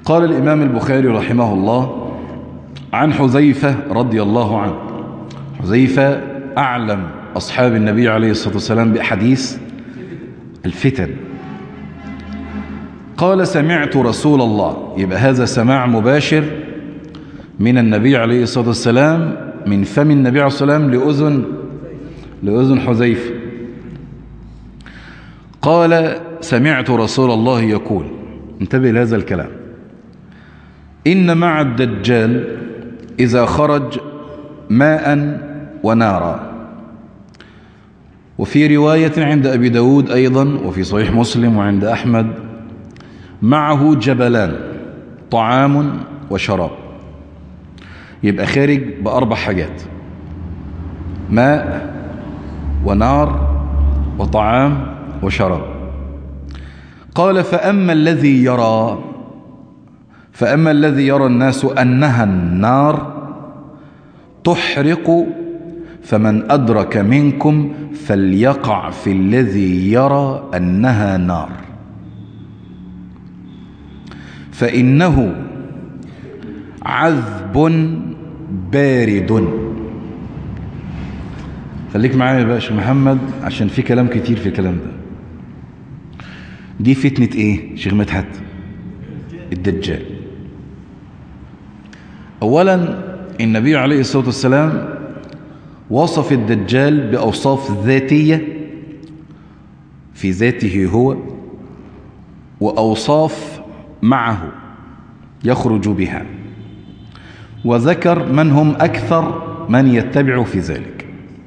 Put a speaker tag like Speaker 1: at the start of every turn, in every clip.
Speaker 1: قال الإمام البخاري رحمه الله عن حذيفة رضي الله عنه حذيفة أعلم أصحاب النبي عليه الصلاة والسلام بأحاديث الفتن قال سمعت رسول الله يبقى هذا سماع مباشر من النبي عليه الصلاة والسلام من فم النبي عليه الصلاة والسلام لأذن لأذن حذيفة قال سمعت رسول الله يقول انتبه لهذا الكلام إن مع الدجال إذا خرج ماء ونارا وفي رواية عند أبي داود أيضا وفي صحيح مسلم وعند أحمد معه جبلان طعام وشراب يبقى خارج بأربع حاجات ماء ونار وطعام وشراب قال فأما الذي يرى فأما الذي يرى الناس أنها النار تحرق فمن أدرك منكم فليقع في الذي يرى أنها نار فإنه عذب بارد خليك معايا يا باشا محمد عشان في كلام كتير في الكلام ده دي فتنة ايه شيخ مدحت الدجال اولا النبي عليه الصلاة والسلام وصف الدجال بأوصاف ذاتية في ذاته هو وأوصاف معه يخرج بها وذكر من هم أكثر من يتبع في ذلك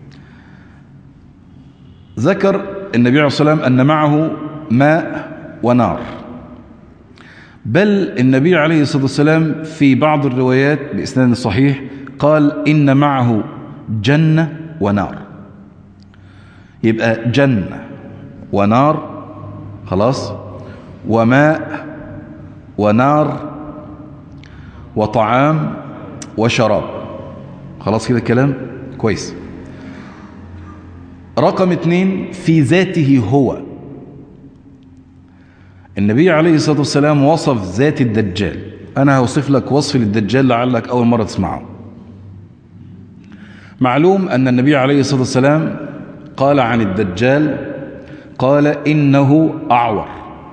Speaker 1: ذكر النبي عليه الصلاة والسلام أن معه ماء ونار بل النبي عليه الصلاة والسلام في بعض الروايات بإسناد صحيح قال إن معه جنة ونار يبقى جنة ونار خلاص وماء ونار وطعام وشراب خلاص كده الكلام كويس رقم اتنين في ذاته هو النبي عليه الصلاة والسلام وصف ذات الدجال أنا هوصف لك وصف للدجال لعلك أول مرة تسمعه معلوم أن النبي عليه الصلاة والسلام قال عن الدجال قال إنه أعور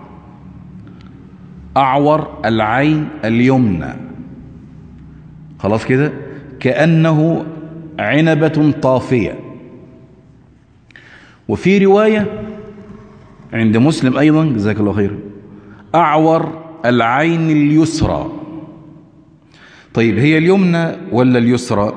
Speaker 1: أعور العين اليمنى خلاص كده كأنه عنبة طافية وفي رواية عند مسلم أيضا جزاك الله خير أعور العين اليسرى طيب هي اليمنى ولا اليسرى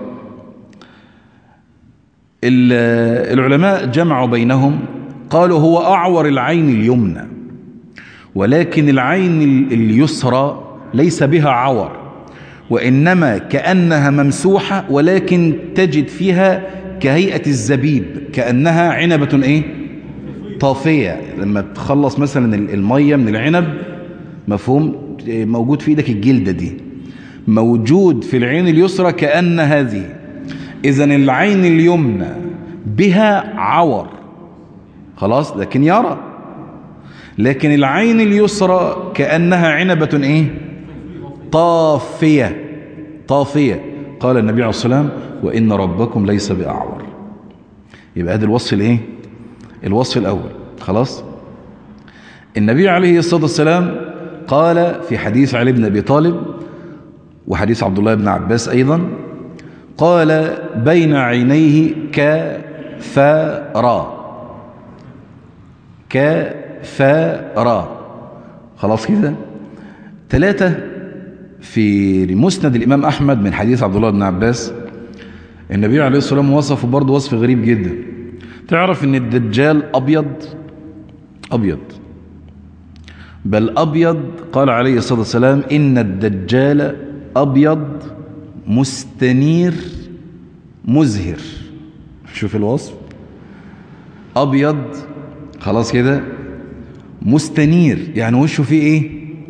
Speaker 1: العلماء جمعوا بينهم قالوا هو أعور العين اليمنى ولكن العين اليسرى ليس بها عور وإنما كأنها ممسوحة ولكن تجد فيها كهيئة الزبيب كأنها عنبة إيه؟ طافية لما تخلص مثلا المية من العنب مفهوم موجود في إيدك الجلدة دي موجود في العين اليسرى كأن هذه إذا العين اليمنى بها عور خلاص لكن يرى لكن العين اليسرى كأنها عنبة إيه طافية طافية قال النبي عليه الصلاة والسلام وإن ربكم ليس بأعور يبقى هذا الوصف الايه الوصف الأول خلاص النبي عليه الصلاة والسلام قال في حديث علي بن أبي طالب وحديث عبد الله بن عباس أيضا قال بين عينيه كفارا كفارا خلاص كده ثلاثة في مسند الإمام أحمد من حديث عبد الله بن عباس النبي عليه الصلاة والسلام وصفه برضه وصف غريب جدا تعرف ان الدجال أبيض أبيض بل أبيض قال عليه الصلاة والسلام إن الدجال أبيض مستنير مزهر شوف الوصف أبيض خلاص كده مستنير يعني وشه فيه ايه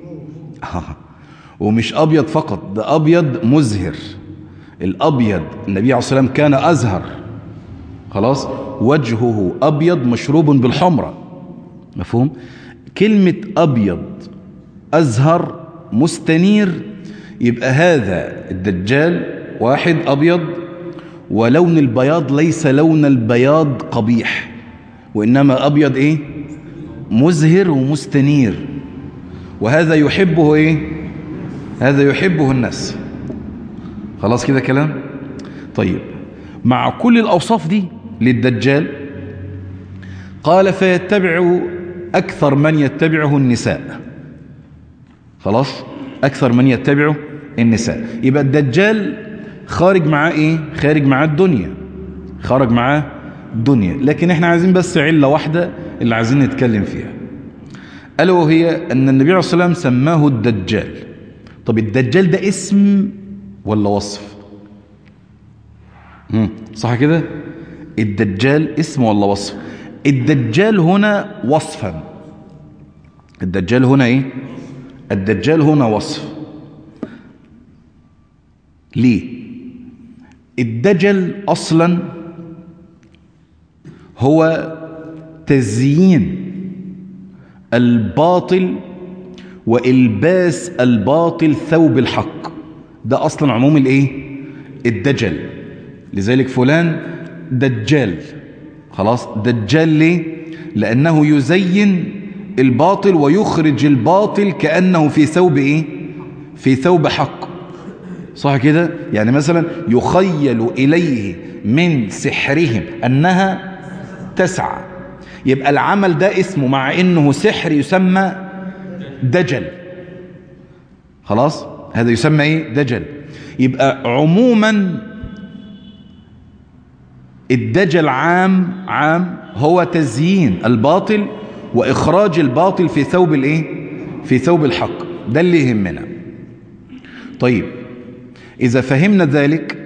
Speaker 1: ومش أبيض فقط ده أبيض مزهر الأبيض النبي عليه الصلاة والسلام كان أزهر خلاص وجهه أبيض مشروب بالحمرة مفهوم كلمة أبيض أزهر مستنير يبقى هذا الدجال واحد أبيض ولون البياض ليس لون البياض قبيح وإنما أبيض إيه مزهر ومستنير وهذا يحبه إيه هذا يحبه الناس خلاص كده كلام طيب مع كل الأوصاف دي للدجال قال فيتبع أكثر من يتبعه النساء خلاص أكثر من يتبعه النساء يبقى الدجال خارج معاه إيه خارج معاه الدنيا خارج معاه الدنيا لكن احنا عايزين بس علة واحدة اللي عايزين نتكلم فيها ألا وهي أن النبي عليه الصلاة والسلام سماه الدجال طب الدجال ده اسم ولا وصف مم. صح كده الدجال اسم ولا وصف الدجال هنا وصفا الدجال هنا ايه الدجال هنا وصف ليه الدجل اصلا هو تزيين الباطل والباس الباطل ثوب الحق ده اصلا عموم الايه الدجل لذلك فلان دجال خلاص دجال ليه لأنه يزين الباطل ويخرج الباطل كأنه في ثوب إيه في ثوب حق صح كده يعني مثلا يخيل إليه من سحرهم أنها تسعى يبقى العمل ده اسمه مع إنه سحر يسمى دجل خلاص هذا يسمى إيه دجل يبقى عموما الدجل عام عام هو تزيين الباطل وإخراج الباطل في ثوب الإيه؟ في ثوب الحق ده اللي يهمنا طيب إذا فهمنا ذلك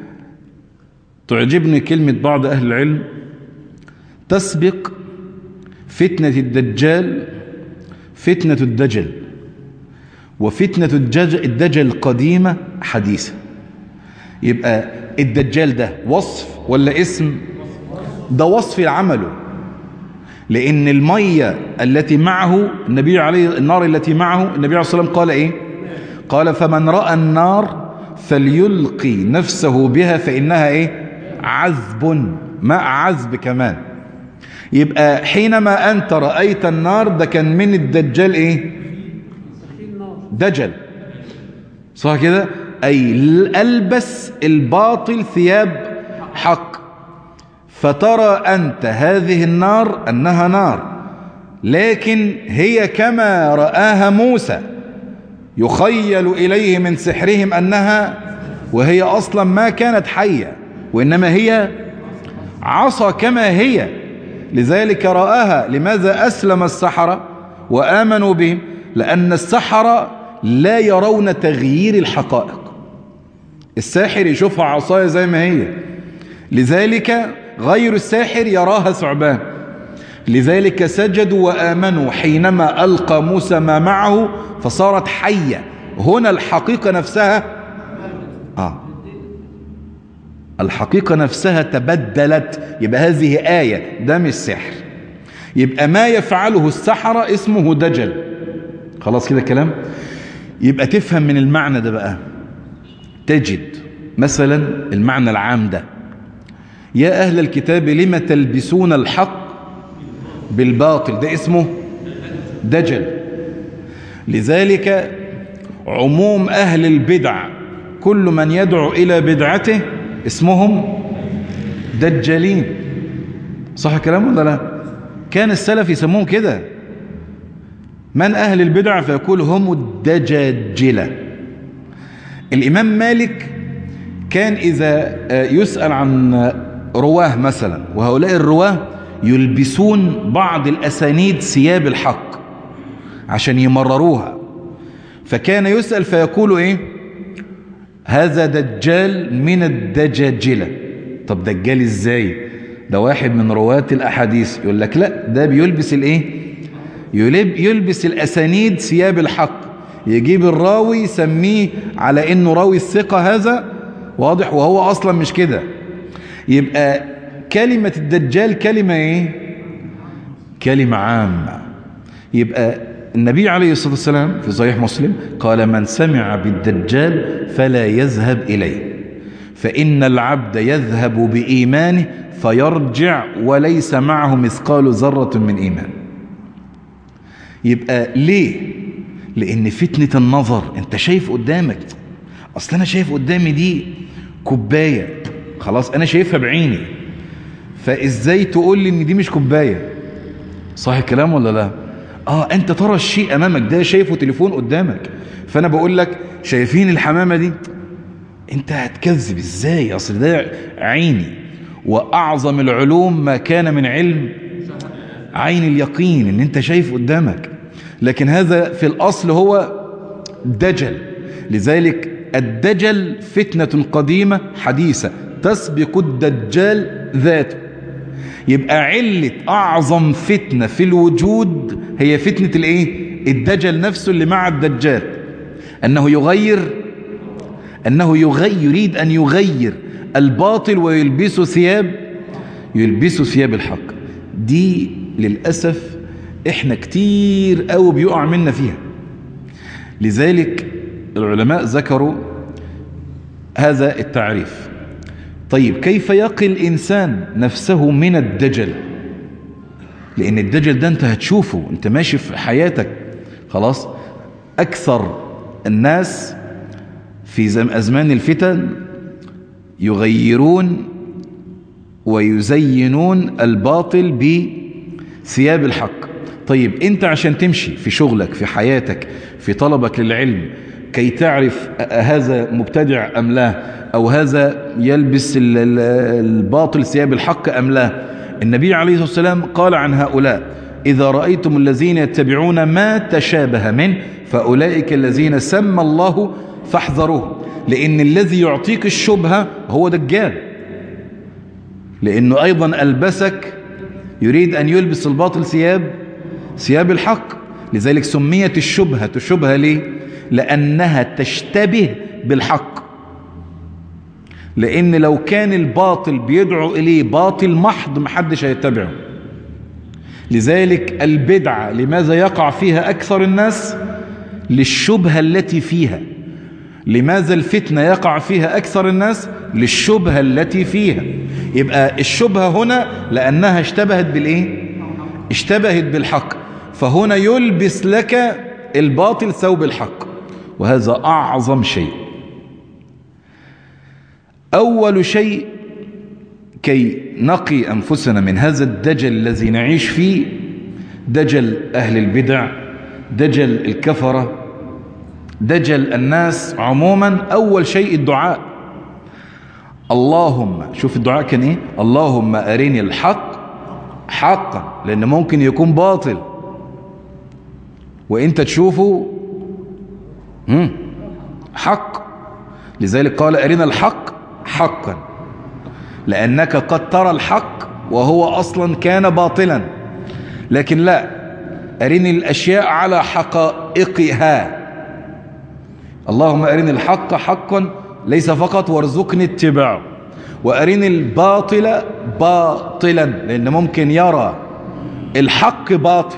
Speaker 1: تعجبني كلمة بعض أهل العلم تسبق فتنة الدجال فتنة الدجل وفتنة الدجل قديمة حديثة يبقى الدجال ده وصف ولا اسم ده وصف عمله لأن المية التي معه النبي عليه النار التي معه النبي عليه الصلاة والسلام قال إيه قال فمن رأى النار فليلقي نفسه بها فإنها إيه عذب ماء عذب كمان يبقى حينما أنت رأيت النار ده كان من الدجال إيه دجل صح كده أي ألبس الباطل ثياب حق فترى أنت هذه النار أنها نار لكن هي كما رآها موسى يخيل إليه من سحرهم أنها وهي أصلا ما كانت حية وإنما هي عصا كما هي لذلك رآها لماذا أسلم السحرة وآمنوا بهم لأن السحرة لا يرون تغيير الحقائق الساحر يشوفها عصاية زي ما هي لذلك غير الساحر يراها ثعبان لذلك سجدوا وآمنوا حينما ألقى موسى ما معه فصارت حية هنا الحقيقة نفسها آه الحقيقة نفسها تبدلت يبقى هذه آية ده مش سحر يبقى ما يفعله السحرة اسمه دجل خلاص كده كلام يبقى تفهم من المعنى ده بقى تجد مثلا المعنى العام ده يا أهل الكتاب لم تلبسون الحق بالباطل ده اسمه دجل لذلك عموم أهل البدع كل من يدعو إلى بدعته اسمهم دجالين صح كلام ولا لا كان السلف يسموهم كده من أهل البدع فيقول هم الدجاجلة الإمام مالك كان إذا يسأل عن رواه مثلا وهؤلاء الرواه يلبسون بعض الأسانيد ثياب الحق عشان يمرروها فكان يسأل فيقول إيه هذا دجال من الدجاجلة طب دجال إزاي ده واحد من رواة الأحاديث يقول لك لا ده بيلبس الإيه يلبس الأسانيد ثياب الحق يجيب الراوي يسميه على إنه راوي الثقة هذا واضح وهو أصلا مش كده يبقى كلمة الدجال كلمة إيه كلمة عامة يبقى النبي عليه الصلاة والسلام في صحيح مسلم قال من سمع بالدجال فلا يذهب إليه فإن العبد يذهب بإيمانه فيرجع وليس معه مثقال ذرة من إيمان يبقى ليه لأن فتنة النظر أنت شايف قدامك أصل أنا شايف قدامي دي كوباية خلاص أنا شايفها بعيني فإزاي تقول لي إن دي مش كوباية صح الكلام ولا لا آه أنت ترى الشيء أمامك ده شايفه تليفون قدامك فأنا بقول لك شايفين الحمامة دي أنت هتكذب إزاي أصل ده عيني وأعظم العلوم ما كان من علم عين اليقين ان انت شايف قدامك لكن هذا في الاصل هو دجل لذلك الدجل فتنة قديمة حديثة تسبق الدجال ذاته يبقى علة اعظم فتنة في الوجود هي فتنة الايه الدجل نفسه اللي مع الدجال انه يغير انه يغير يريد ان يغير الباطل ويلبسه ثياب يلبسه ثياب الحق دي للأسف احنا كتير قوي بيقع منا فيها لذلك العلماء ذكروا هذا التعريف طيب كيف يقي الإنسان نفسه من الدجل لأن الدجل ده أنت هتشوفه أنت ماشي في حياتك خلاص أكثر الناس في أزمان الفتن يغيرون ويزينون الباطل بثياب الحق طيب انت عشان تمشي في شغلك في حياتك في طلبك للعلم كي تعرف هذا مبتدع أم لا أو هذا يلبس الباطل ثياب الحق أم لا النبي عليه الصلاة والسلام قال عن هؤلاء إذا رأيتم الذين يتبعون ما تشابه منه فأولئك الذين سمى الله فاحذروه لأن الذي يعطيك الشبهة هو دجال لأنه أيضا ألبسك يريد أن يلبس الباطل ثياب ثياب الحق لذلك سميت الشبهة شبهة ليه لأنها تشتبه بالحق لأن لو كان الباطل بيدعو إليه باطل محض محدش هيتبعه لذلك البدعة لماذا يقع فيها أكثر الناس للشبهة التي فيها لماذا الفتنة يقع فيها أكثر الناس للشبهة التي فيها يبقى الشبهة هنا لأنها اشتبهت بالإيه اشتبهت بالحق فهنا يلبس لك الباطل ثوب الحق وهذا أعظم شيء أول شيء كي نقي أنفسنا من هذا الدجل الذي نعيش فيه دجل أهل البدع دجل الكفرة دجل الناس عموما أول شيء الدعاء اللهم شوف الدعاء كان إيه اللهم أريني الحق حقا لأن ممكن يكون باطل وإنت تشوفه مم. حق لذلك قال أرنا الحق حقا لأنك قد ترى الحق وهو أصلا كان باطلا لكن لا أرني الأشياء على حقائقها اللهم أرني الحق حقا ليس فقط وارزقني اتباعه وأرني الباطل باطلا لأن ممكن يرى الحق باطل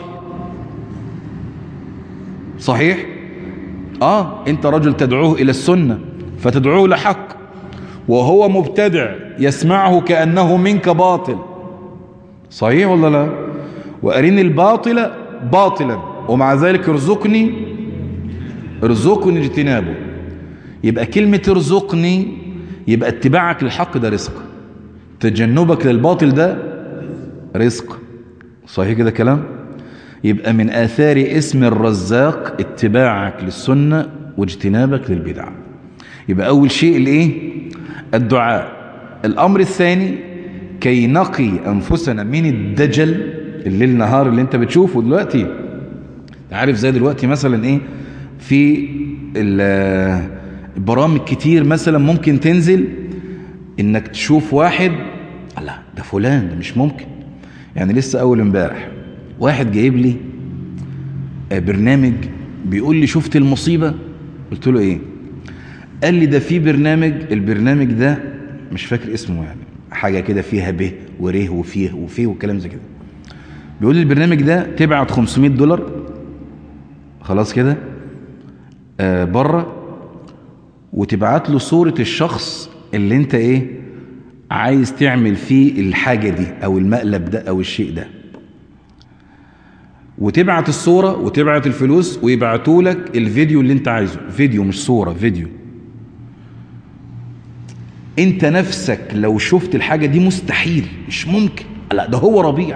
Speaker 1: صحيح آه أنت رجل تدعوه إلى السنة فتدعوه لحق وهو مبتدع يسمعه كأنه منك باطل صحيح ولا لا وأرني الباطل باطلا ومع ذلك ارزقني ارزقني اجتنابه يبقى كلمة ارزقني يبقى اتباعك للحق ده رزق تجنبك للباطل ده رزق صحيح كده كلام يبقى من آثار اسم الرزاق اتباعك للسنة واجتنابك للبدع يبقى أول شيء الايه الدعاء الأمر الثاني كي نقي أنفسنا من الدجل الليل نهار اللي انت بتشوفه دلوقتي عارف زي دلوقتي مثلا ايه في البرامج كتير مثلا ممكن تنزل انك تشوف واحد الله ده فلان ده مش ممكن يعني لسه اول امبارح واحد جايب لي برنامج بيقول لي شفت المصيبة قلت له ايه قال لي ده في برنامج البرنامج ده مش فاكر اسمه يعني حاجة كده فيها به وره وفيه وفيه وكلام زي كده بيقول لي البرنامج ده تبعت 500 دولار خلاص كده آه بره وتبعت له صورة الشخص اللي انت ايه عايز تعمل فيه الحاجة دي او المقلب ده او الشيء ده وتبعت الصورة وتبعت الفلوس ويبعتوا لك الفيديو اللي انت عايزه فيديو مش صورة فيديو انت نفسك لو شفت الحاجة دي مستحيل مش ممكن لا ده هو ربيع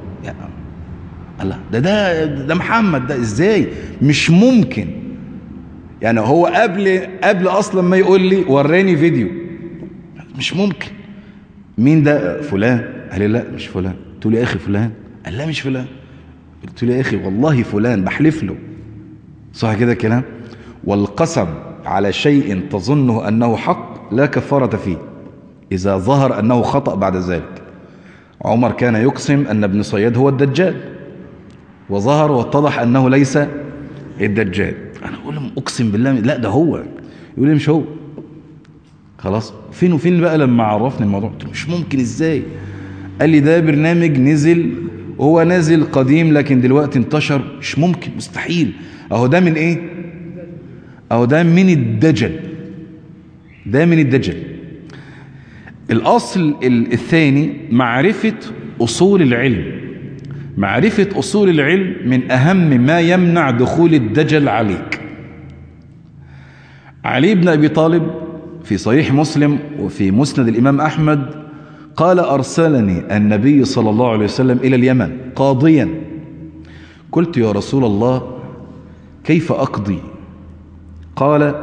Speaker 1: لا ده ده ده محمد ده ازاي مش ممكن يعني هو قبل قبل اصلا ما يقول لي وراني فيديو مش ممكن مين ده فلان قال لي لا مش فلان قلت له يا اخي فلان قال لا مش فلان قلت له يا اخي والله فلان بحلف له صح كده الكلام والقسم على شيء تظنه انه حق لا كفاره فيه اذا ظهر انه خطا بعد ذلك عمر كان يقسم ان ابن صياد هو الدجال وظهر واتضح انه ليس الدجال انا اقول لهم اقسم بالله لا ده هو يقول لي مش هو خلاص فين وفين بقى لما عرفني الموضوع قلت له مش ممكن ازاي قال لي ده برنامج نزل هو نازل قديم لكن دلوقتي انتشر مش ممكن مستحيل اهو ده من ايه اهو ده من الدجل ده من الدجل الاصل الثاني معرفة اصول العلم معرفة اصول العلم من اهم ما يمنع دخول الدجل عليك علي بن ابي طالب في صحيح مسلم وفي مسند الامام احمد قال أرسلني النبي صلى الله عليه وسلم إلى اليمن قاضيا قلت يا رسول الله كيف أقضي قال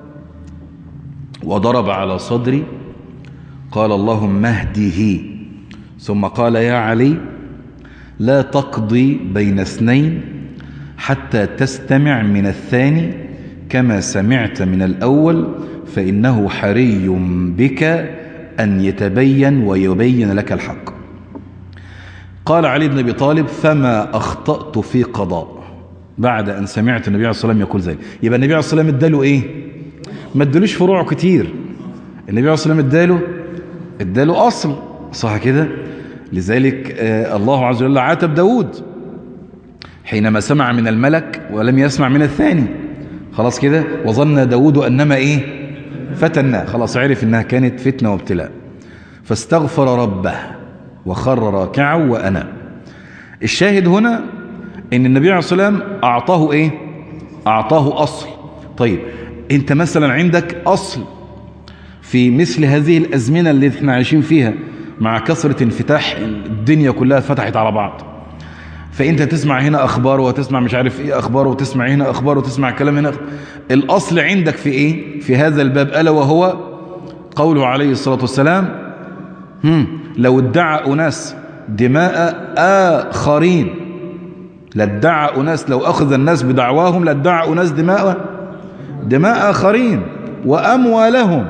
Speaker 1: وضرب على صدري قال اللهم اهده ثم قال يا علي لا تقضي بين اثنين حتى تستمع من الثاني كما سمعت من الأول فإنه حري بك أن يتبين ويبين لك الحق قال علي بن أبي طالب فما أخطأت في قضاء بعد أن سمعت النبي عليه الصلاة والسلام يقول ذلك يبقى النبي عليه الصلاة والسلام اداله إيه ما ادالوش فروع كتير النبي عليه الصلاة والسلام اداله اداله أصل صح كده لذلك آه الله عز وجل عاتب داود حينما سمع من الملك ولم يسمع من الثاني خلاص كده وظن داود أنما إيه فتناه خلاص عرف انها كانت فتنة وابتلاء فاستغفر ربه وخر راكعا وأنا الشاهد هنا ان النبي عليه الصلاة والسلام اعطاه ايه اعطاه اصل طيب انت مثلا عندك اصل في مثل هذه الازمنة اللي احنا عايشين فيها مع كثرة انفتاح الدنيا كلها فتحت على بعض فانت تسمع هنا اخبار وتسمع مش عارف ايه اخبار وتسمع هنا اخبار وتسمع كلام هنا أخبار. الاصل عندك في ايه في هذا الباب الا وهو قوله عليه الصلاة والسلام هم لو ادعى اناس دماء اخرين لادعى اناس لو اخذ الناس بدعواهم لادعى اناس دماء دماء اخرين واموالهم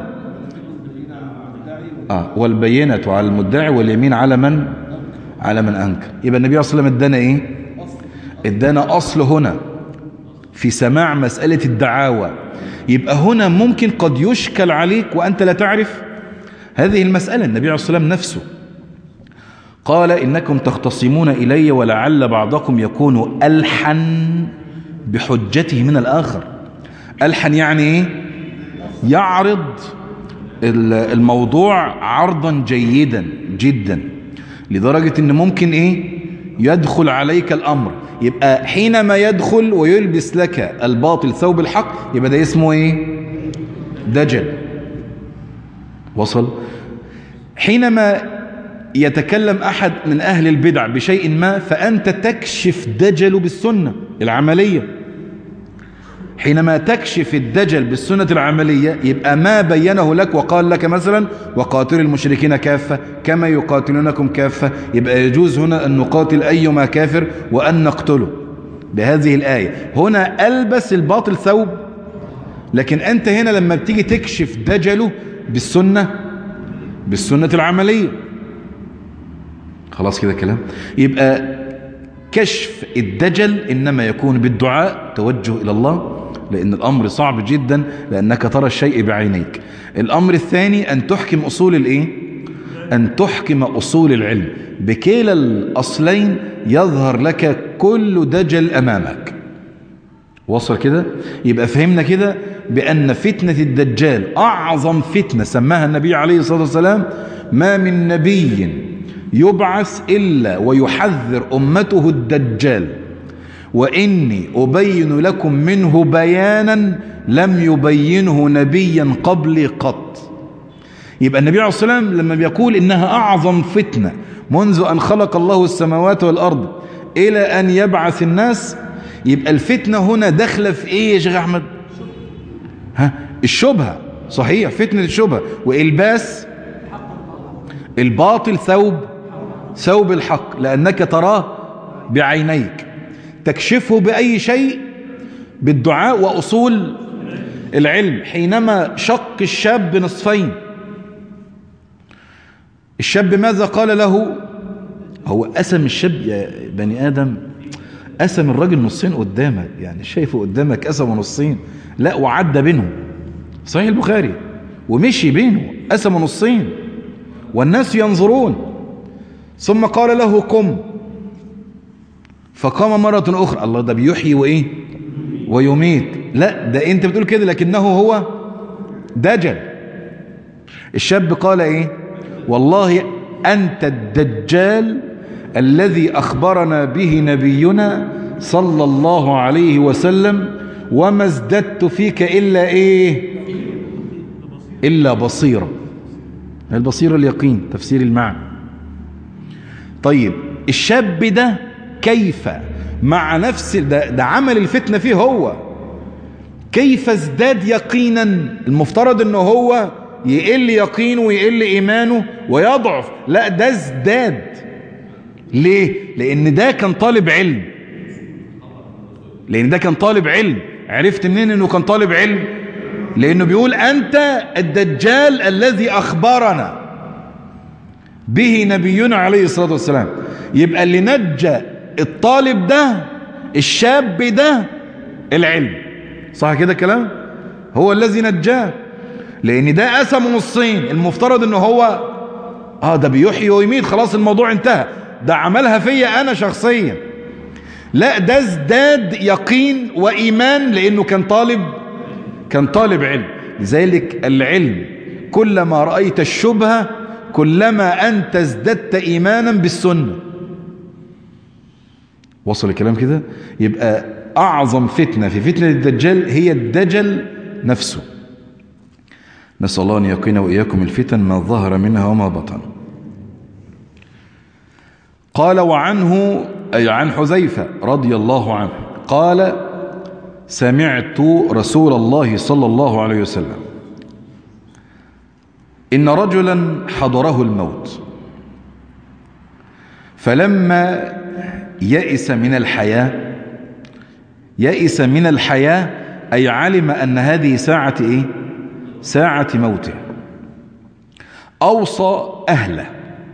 Speaker 1: آه والبينة على المدعي واليمين على من على من أنكر يبقى النبي صلى الله عليه وسلم ادانا إيه ادانا أصل هنا في سماع مسألة الدعاوى يبقى هنا ممكن قد يشكل عليك وأنت لا تعرف هذه المسألة النبي عليه الصلاة والسلام نفسه قال إنكم تختصمون إلي ولعل بعضكم يكون ألحن بحجته من الآخر ألحن يعني إيه يعرض الموضوع عرضا جيدا جدا لدرجة ان ممكن ايه يدخل عليك الامر يبقى حينما يدخل ويلبس لك الباطل ثوب الحق يبقى ده اسمه ايه دجل وصل حينما يتكلم احد من اهل البدع بشيء ما فانت تكشف دجله بالسنة العملية حينما تكشف الدجل بالسنة العملية يبقى ما بينه لك وقال لك مثلا وقاتل المشركين كافة كما يقاتلونكم كافة يبقى يجوز هنا أن نقاتل أيما كافر وأن نقتله بهذه الآية هنا ألبس الباطل ثوب لكن أنت هنا لما بتيجي تكشف دجله بالسنة بالسنة العملية خلاص كده كلام يبقى كشف الدجل إنما يكون بالدعاء توجه إلى الله لأن الأمر صعب جدا لأنك ترى الشيء بعينيك الأمر الثاني أن تحكم أصول الإيه؟ أن تحكم أصول العلم بكلا الأصلين يظهر لك كل دجل أمامك وصل كده يبقى فهمنا كده بأن فتنة الدجال أعظم فتنة سماها النبي عليه الصلاة والسلام ما من نبي يبعث إلا ويحذر أمته الدجال وإني أبين لكم منه بيانا لم يبينه نبيا قبلي قط يبقى النبي عليه الصلاة والسلام لما بيقول إنها أعظم فتنة منذ أن خلق الله السماوات والأرض إلى أن يبعث الناس يبقى الفتنة هنا داخلة في إيه يا شيخ أحمد ها الشبهة صحيح فتنة الشبهة وإلباس الباطل ثوب ثوب الحق لأنك تراه بعينيك تكشفه بأي شيء بالدعاء وأصول العلم حينما شق الشاب نصفين الشاب ماذا قال له هو قسم الشاب يا بني آدم قسم الراجل نصين قدامك يعني شايفه قدامك قسم نصين لا وعدى بينهم صحيح البخاري ومشي بينه قسم نصين والناس ينظرون ثم قال له قم فقام مرة أخرى الله ده بيحيي وإيه ويميت لا ده أنت بتقول كده لكنه هو دجل الشاب قال إيه والله أنت الدجال الذي أخبرنا به نبينا صلى الله عليه وسلم وما ازددت فيك إلا إيه إلا بصيرة البصيرة اليقين تفسير المعنى طيب الشاب ده كيف مع نفس ده, ده عمل الفتنة فيه هو كيف ازداد يقينا المفترض انه هو يقل يقينه ويقل ايمانه ويضعف لا ده ازداد ليه لان ده كان طالب علم لان ده كان طالب علم عرفت منين انه كان طالب علم لانه بيقول انت الدجال الذي اخبرنا به نبينا عليه الصلاة والسلام يبقى اللي نجى الطالب ده الشاب ده العلم صح كده كلام هو الذي نجاه لان ده قسم نصين المفترض انه هو اه ده بيحيي ويميت خلاص الموضوع انتهى ده عملها فيا انا شخصيا لا ده ازداد يقين وايمان لانه كان طالب كان طالب علم لذلك العلم كلما رأيت الشبهة كلما أنت ازددت إيمانا بالسنة وصل الكلام كده يبقى أعظم فتنة في فتنة الدجال هي الدجل نفسه نسأل الله أن يقين وإياكم الفتن ما ظهر منها وما بطن قال وعنه أي عن حذيفة رضي الله عنه قال سمعت رسول الله صلى الله عليه وسلم إن رجلا حضره الموت فلما يئس من الحياة يئس من الحياة أي علم أن هذه ساعة إيه؟ ساعة موته أوصى أهله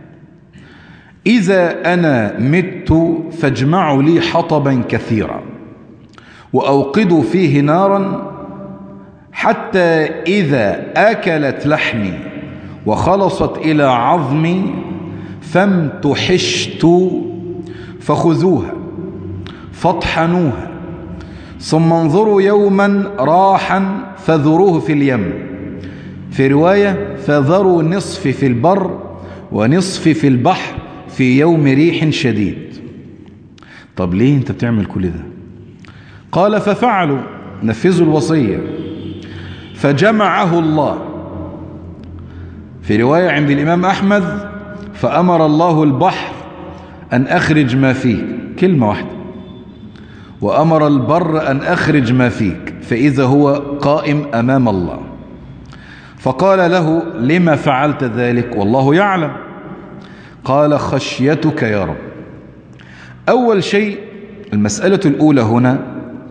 Speaker 1: إذا أنا مت فاجمعوا لي حطبا كثيرا وأوقدوا فيه نارا حتى إذا أكلت لحمي وخلصت إلى عظمي فامتحشت فخذوها فاطحنوها ثم انظروا يوما راحا فذروه في اليم في رواية فذروا نصف في البر ونصف في البحر في يوم ريح شديد طب ليه انت بتعمل كل ده قال ففعلوا نفذوا الوصية فجمعه الله في رواية عند الإمام أحمد فأمر الله البحر أن أخرج ما فيه كلمة واحدة وأمر البر أن أخرج ما فيك فإذا هو قائم أمام الله فقال له لما فعلت ذلك والله يعلم قال خشيتك يا رب أول شيء المسألة الأولى هنا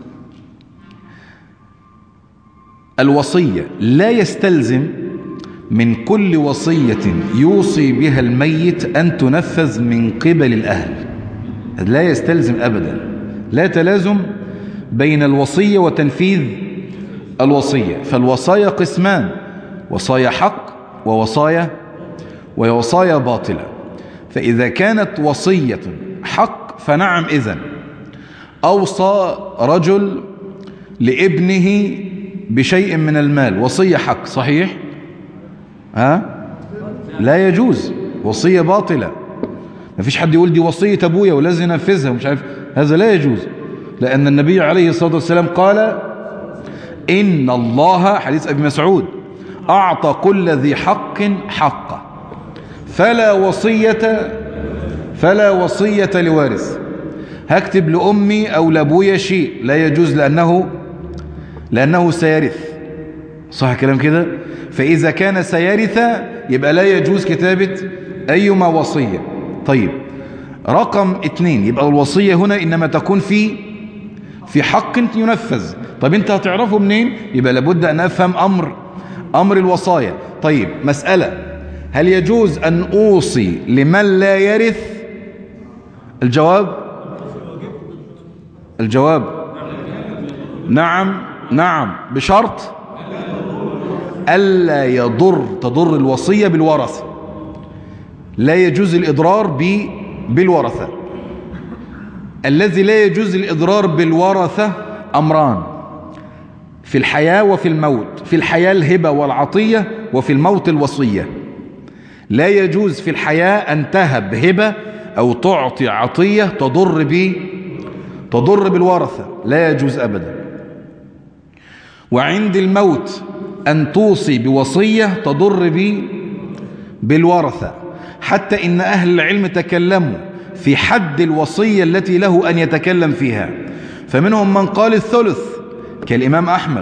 Speaker 1: الوصية لا يستلزم من كل وصية يوصي بها الميت أن تنفذ من قبل الأهل لا يستلزم أبدا لا تلازم بين الوصية وتنفيذ الوصية فالوصايا قسمان وصايا حق ووصايا ووصايا باطلة فإذا كانت وصية حق فنعم إذن أوصى رجل لابنه بشيء من المال وصية حق صحيح ها لا يجوز وصية باطلة ما فيش حد يقول دي وصية أبويا ولازم ينفذها ومش عارف هذا لا يجوز لأن النبي عليه الصلاة والسلام قال إن الله حديث أبي مسعود أعطى كل ذي حق حقه فلا وصية فلا وصية لوارث هكتب لأمي أو لأبويا شيء لا يجوز لأنه لأنه سيرث صح كلام كده فإذا كان سيرث يبقى لا يجوز كتابة أيما وصية طيب رقم اتنين يبقى الوصية هنا إنما تكون في في حق ينفذ طب انت هتعرفه منين يبقى لابد أن أفهم أمر أمر الوصايا طيب مسألة هل يجوز أن أوصي لمن لا يرث الجواب الجواب نعم نعم بشرط ألا يضر تضر الوصية بالورثة لا يجوز الإضرار ب بالورثة الذي لا يجوز الإضرار بالورثة أمران في الحياة وفي الموت في الحياة الهبة والعطية وفي الموت الوصية لا يجوز في الحياة أن تهب هبة أو تعطي عطية تضر ب تضر بالورثة لا يجوز أبدا وعند الموت أن توصي بوصية تضر ب بالورثة حتى إن أهل العلم تكلموا في حد الوصية التي له أن يتكلم فيها فمنهم من قال الثلث كالإمام أحمد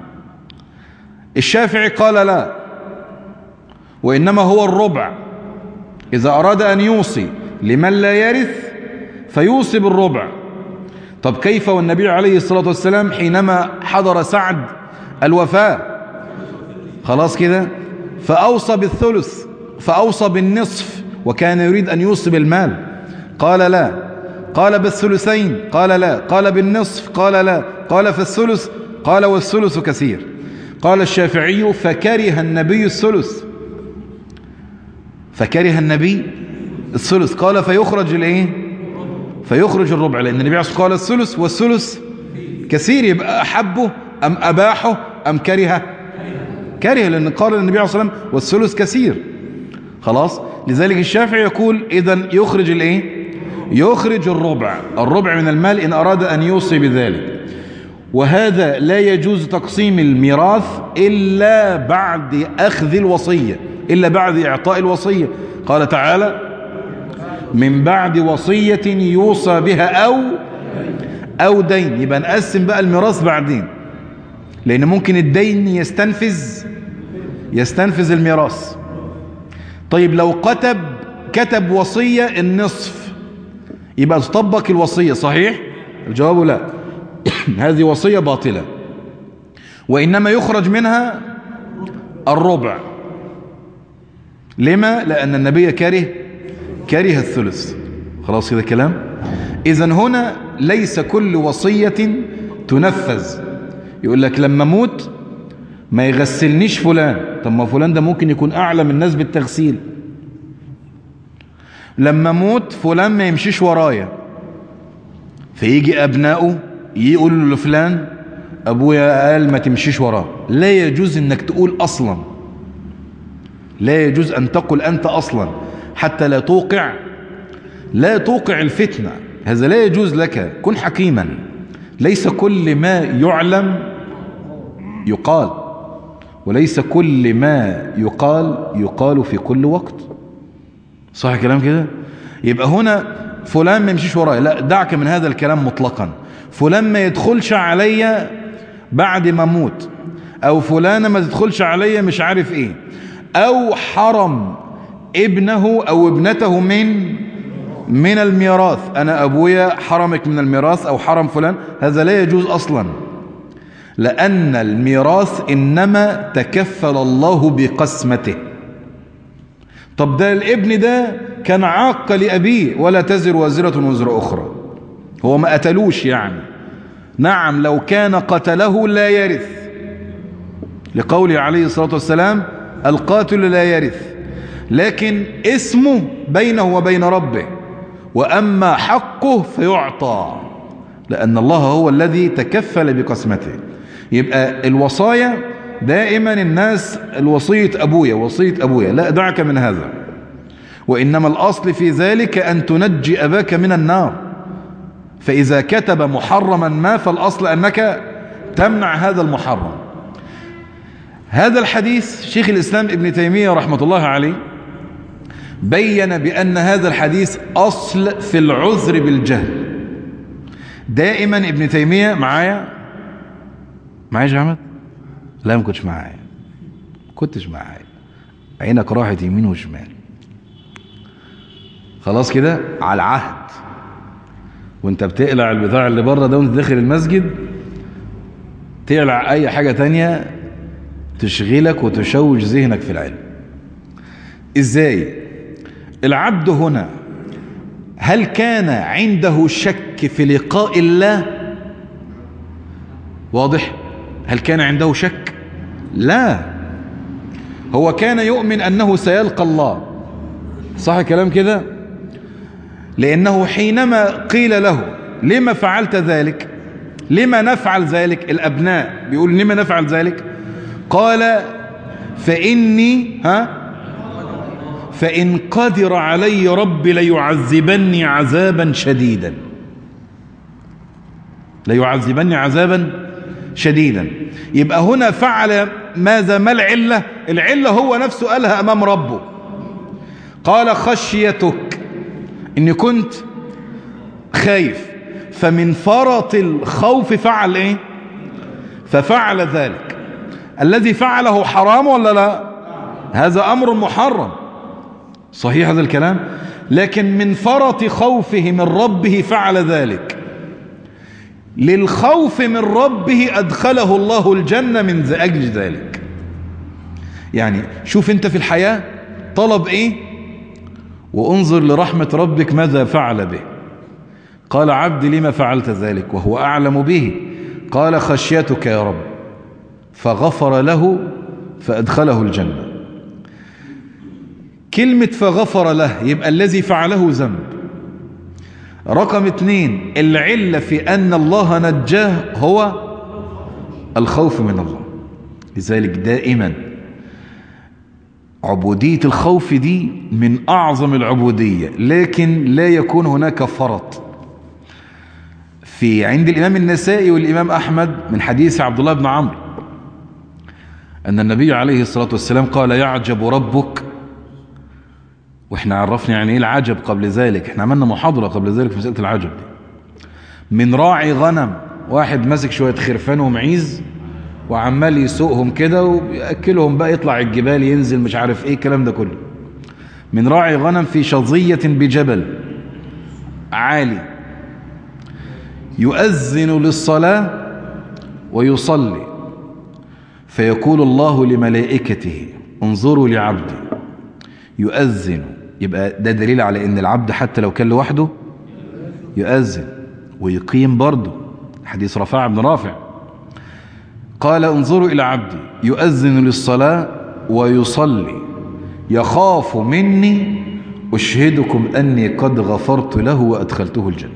Speaker 1: الشافعي قال لا وإنما هو الربع إذا أراد أن يوصي لمن لا يرث فيوصي بالربع طب كيف والنبي عليه الصلاة والسلام حينما حضر سعد الوفاة خلاص كده فأوصى بالثلث فأوصى بالنصف وكان يريد أن يوصي بالمال قال لا قال بالثلثين قال لا قال بالنصف قال لا قال في الثلث قال والثلث كثير قال الشافعي فكره النبي الثلث فكره النبي الثلث قال فيخرج الايه فيخرج الربع لان النبي عليه الصلاه قال الثلث والثلث كثير يبقى احبه ام اباحه ام كره كره لان قال النبي عليه الصلاه والسلام والثلث كثير خلاص لذلك الشافعي يقول اذا يخرج الايه يخرج الربع الربع من المال ان اراد ان يوصي بذلك وهذا لا يجوز تقسيم الميراث الا بعد اخذ الوصيه الا بعد اعطاء الوصيه قال تعالى من بعد وصية يوصى بها أو أو دين يبقى نقسم بقى الميراث بعدين لأن ممكن الدين يستنفذ يستنفذ الميراث طيب لو كتب كتب وصية النصف يبقى تطبق الوصية صحيح الجواب لا هذه وصية باطلة وإنما يخرج منها الربع لما لأن النبي كره كره الثلث خلاص كده كلام إذا هنا ليس كل وصية تنفذ يقول لك لما موت ما يغسلنيش فلان طب ما فلان ده ممكن يكون أعلم الناس بالتغسيل لما موت فلان ما يمشيش ورايا فيجي أبنائه يقول لفلان أبويا قال ما تمشيش وراه لا يجوز أنك تقول أصلا لا يجوز أن تقول أنت أصلا حتى لا توقع لا توقع الفتنة هذا لا يجوز لك كن حكيما ليس كل ما يعلم يقال وليس كل ما يقال يقال في كل وقت صح كلام كده يبقى هنا فلان ما يمشيش ورايا لا دعك من هذا الكلام مطلقا فلان ما يدخلش عليا بعد ما اموت او فلانة ما تدخلش عليا مش عارف ايه او حرم ابنه او ابنته من من الميراث انا ابويا حرمك من الميراث او حرم فلان هذا لا يجوز اصلا لان الميراث انما تكفل الله بقسمته طب ده الابن ده كان عاق لابيه ولا تزر وازرة وزر اخرى هو ما قتلوش يعني نعم لو كان قتله لا يرث لقوله عليه الصلاة والسلام القاتل لا يرث لكن اسمه بينه وبين ربه وأما حقه فيعطى لأن الله هو الذي تكفل بقسمته يبقى الوصايا دائما الناس الوصية أبويا وصية أبويا لا دعك من هذا وإنما الأصل في ذلك أن تنجي أباك من النار فإذا كتب محرما ما فالأصل أنك تمنع هذا المحرم هذا الحديث شيخ الإسلام ابن تيمية رحمة الله عليه بين بأن هذا الحديث أصل في العذر بالجهل دائما ابن تيمية معايا معايا يا احمد لا ما كنتش معايا كنتش معايا عينك راحت يمين وشمال خلاص كده على العهد وانت بتقلع البتاع اللي بره ده وانت داخل المسجد تقلع اي حاجة تانية تشغلك وتشوش ذهنك في العلم ازاي العبد هنا هل كان عنده شك في لقاء الله واضح هل كان عنده شك لا هو كان يؤمن أنه سيلقى الله صح كلام كده لأنه حينما قيل له لما فعلت ذلك لما نفعل ذلك الأبناء بيقول لما نفعل ذلك قال فإني ها فإن قدر علي ربي ليعذبني عذابا شديدا ليعذبني عذابا شديدا يبقى هنا فعل ماذا ما العلة العلة هو نفسه قالها أمام ربه قال خشيتك إني كنت خايف فمن فرط الخوف فعل إيه ففعل ذلك الذي فعله حرام ولا لا هذا أمر محرم صحيح هذا الكلام لكن من فرط خوفه من ربه فعل ذلك للخوف من ربه أدخله الله الجنة من أجل ذلك يعني شوف انت في الحياة طلب ايه وانظر لرحمة ربك ماذا فعل به قال عبدي لما فعلت ذلك وهو أعلم به قال خشيتك يا رب فغفر له فأدخله الجنة كلمة فغفر له يبقى الذي فعله ذنب رقم اثنين العلة في أن الله نجاه هو الخوف من الله لذلك دائما عبودية الخوف دي من أعظم العبودية لكن لا يكون هناك فرط في عند الإمام النسائي والإمام أحمد من حديث عبد الله بن عمرو أن النبي عليه الصلاة والسلام قال يعجب ربك واحنا عرفنا يعني ايه العجب قبل ذلك احنا عملنا محاضرة قبل ذلك في مسألة العجب دي من راعي غنم واحد ماسك شوية خرفان ومعيز وعمال يسوقهم كده ويأكلهم بقى يطلع الجبال ينزل مش عارف ايه الكلام ده كله من راعي غنم في شظية بجبل عالي يؤذن للصلاة ويصلي فيقول الله لملائكته انظروا لعبدي يؤذن يبقى ده دليل على ان العبد حتى لو كان لوحده يؤذن ويقيم برضه حديث رفاع بن رافع قال انظروا إلى عبدي يؤذن للصلاة ويصلي يخاف مني أشهدكم أني قد غفرت له وأدخلته الجنة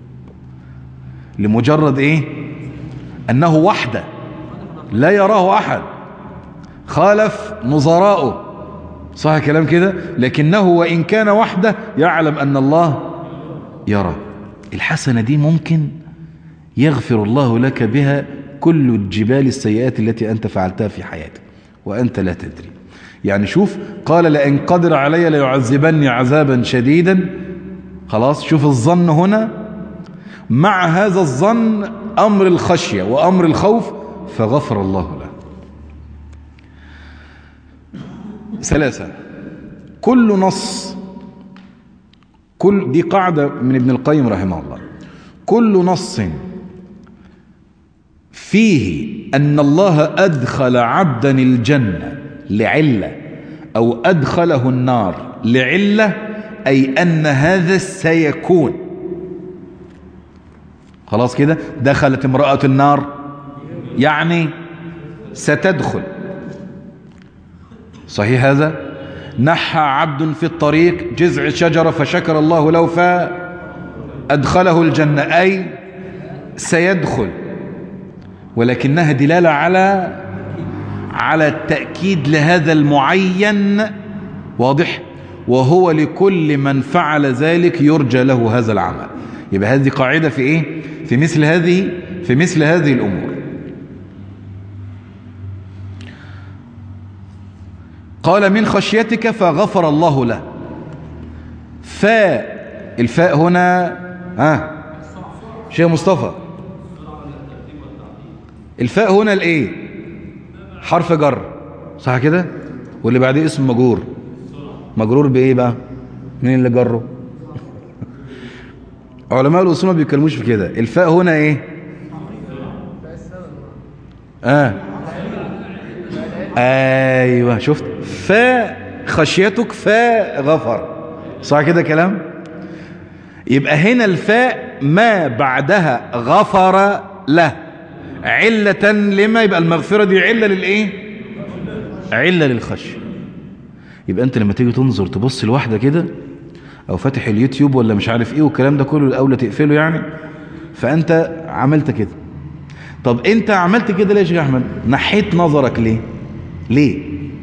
Speaker 1: لمجرد إيه أنه وحده لا يراه أحد خالف نظراؤه صح كلام كده لكنه وإن كان وحده يعلم أن الله يرى الحسنة دي ممكن يغفر الله لك بها كل الجبال السيئات التي أنت فعلتها في حياتك وأنت لا تدري يعني شوف قال لئن قدر علي ليعذبني عذابا شديدا خلاص شوف الظن هنا مع هذا الظن أمر الخشية وأمر الخوف فغفر الله له ثلاثة كل نص كل دي قاعدة من ابن القيم رحمه الله كل نص فيه أن الله أدخل عبدا الجنة لعلة أو أدخله النار لعلة أي أن هذا سيكون خلاص كده دخلت امرأة النار يعني ستدخل صحيح هذا نحى عبد في الطريق جذع شجرة فشكر الله له فأدخله الجنة أي سيدخل ولكنها دلالة على على التأكيد لهذا المعين واضح وهو لكل من فعل ذلك يرجى له هذا العمل يبقى هذه قاعدة في ايه في مثل هذه في مثل هذه الأمور قال من خشيتك فغفر الله له فاء الفاء هنا ها شيخ مصطفى الفاء هنا الايه حرف جر صح كده واللي بعديه اسم مجرور مجرور بايه بقى مين اللي جره علماء الاصول ما بيتكلموش في كده الفاء هنا ايه اه ايوه شفت فخشيتك فغفر صح كده كلام يبقى هنا الفاء ما بعدها غفر له علة لما يبقى المغفرة دي علة للايه علة للخشية يبقى انت لما تيجي تنظر تبص لواحدة كده او فاتح اليوتيوب ولا مش عارف ايه والكلام ده كله الاولى تقفله يعني فانت عملت كده طب انت عملت كده ليه يا شيخ احمد نحيت نظرك ليه ليه